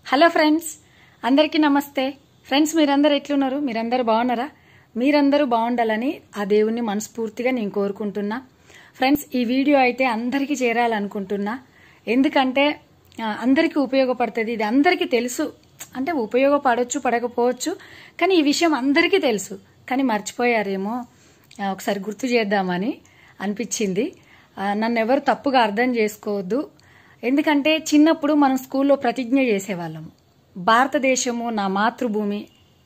hello friends అందరికీ నమస్తే friends మీరందరూ ఎట్లున్నారు మీరందరూ బాగున్నారా మీరందరూ బాగుండాలని ఆ దేవుణ్ణి మనస్ఫూర్తిగా నేను కోరుకుంటున్నా ఫ్రెండ్స్ ఈ వీడియో అయితే అందరికీ చేరాలనుకుంటున్నా ఎందుకంటే ఆ, అందరికీ ఉపయోగపడుతుంది ఇది అందరికీ తెలుసు అంటే ఉపయోగపడవచ్చు పడకపోవచ్చు కానీ ఈ విషయం అందరికీ తెలుసు కానీ మర్చిపోయారేమో ఆ, ఒకసారి గుర్తు చేద్దామని అనిపించింది ఆ, నన్ను ఎవరు తప్పుగా అర్థం చేసుకోవద్దు ఎందుకంటే చిన్నప్పుడు మనం స్కూల్లో ప్రతిజ్ఞ చేసేవాళ్ళము భారతదేశము నా మాతృభూమి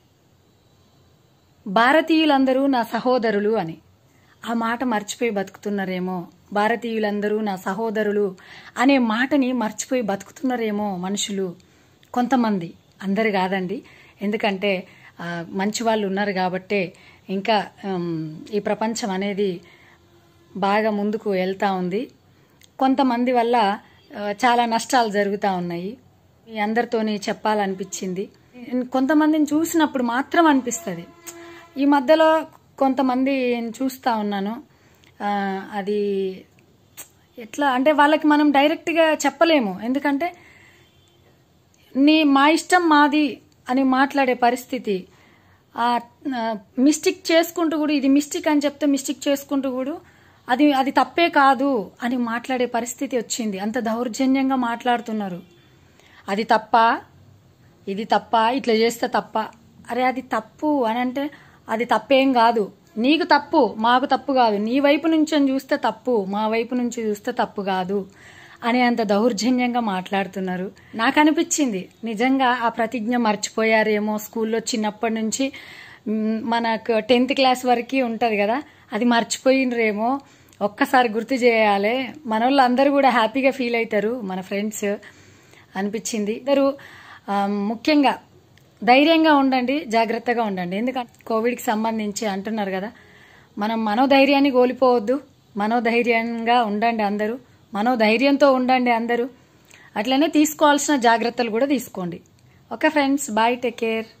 భారతీయులందరూ నా సహోదరులు అని ఆ మాట మర్చిపోయి బతుకుతున్నారేమో భారతీయులందరూ నా సహోదరులు అనే మాటని మర్చిపోయి బతుకుతున్నారేమో మనుషులు కొంతమంది అందరు కాదండి ఎందుకంటే ఆ, మంచి వాళ్ళు ఉన్నారు కాబట్టే ఇంకా ఉమ్, ఈ ప్రపంచం అనేది బాగా ముందుకు వెళ్తా ఉంది కొంతమంది వల్ల ఆ, చాలా నష్టాలు జరుగుతూ ఉన్నాయి మీ అందరితోని చెప్పాలనిపించింది కొంతమందిని చూసినప్పుడు మాత్రం అనిపిస్తుంది ఈ మధ్యలో కొంతమంది చూస్తూ ఉన్నాను ఆ, అది ఎట్లా అంటే వాళ్ళకి మనం డైరెక్ట్గా చెప్పలేము ఎందుకంటే నీ మా ఇష్టం మాది అని మాట్లాడే పరిస్థితి ఆ మిస్టేక్ చేసుకుంటూ కూడా ఇది మిస్టేక్ అని చెప్తే మిస్టేక్ చేసుకుంటూ కూడా అది అది తప్పే కాదు అని మాట్లాడే పరిస్థితి వచ్చింది అంత దౌర్జన్యంగా మాట్లాడుతున్నారు అది తప్ప ఇది తప్ప ఇట్లా చేస్తే తప్ప అరే అది తప్పు అని అంటే అది తప్పేం కాదు నీకు తప్పు మాకు తప్పు కాదు నీ వైపు నుంచి అని చూస్తే తప్పు మా వైపు నుంచి చూస్తే తప్పు కాదు అని అంత దౌర్జన్యంగా మాట్లాడుతున్నారు నాకు అనిపించింది నిజంగా ఆ ప్రతిజ్ఞ మర్చిపోయారేమో స్కూల్లో చిన్నప్పటి నుంచి మ్, మనకు టెన్త్ క్లాస్ వరకు ఉంటుంది కదా అది మర్చిపోయినరేమో ఒక్కసారి గుర్తు చేయాలి మన వాళ్ళు అందరూ కూడా హ్యాపీగా ఫీల్ అవుతారు మన ఫ్రెండ్స్ అనిపించింది ఇద్దరు ఆ, ముఖ్యంగా ధైర్యంగా ఉండండి జాగ్రత్తగా ఉండండి ఎందుకంటే కోవిడ్కి సంబంధించి అంటున్నారు కదా మనం మనోధైర్యాన్ని కోల్పోవద్దు మనోధైర్యంగా ఉండండి అందరూ మనోధైర్యంతో ఉండండి అందరూ అట్లనే తీసుకోవాల్సిన జాగ్రత్తలు కూడా తీసుకోండి okay friends bye take care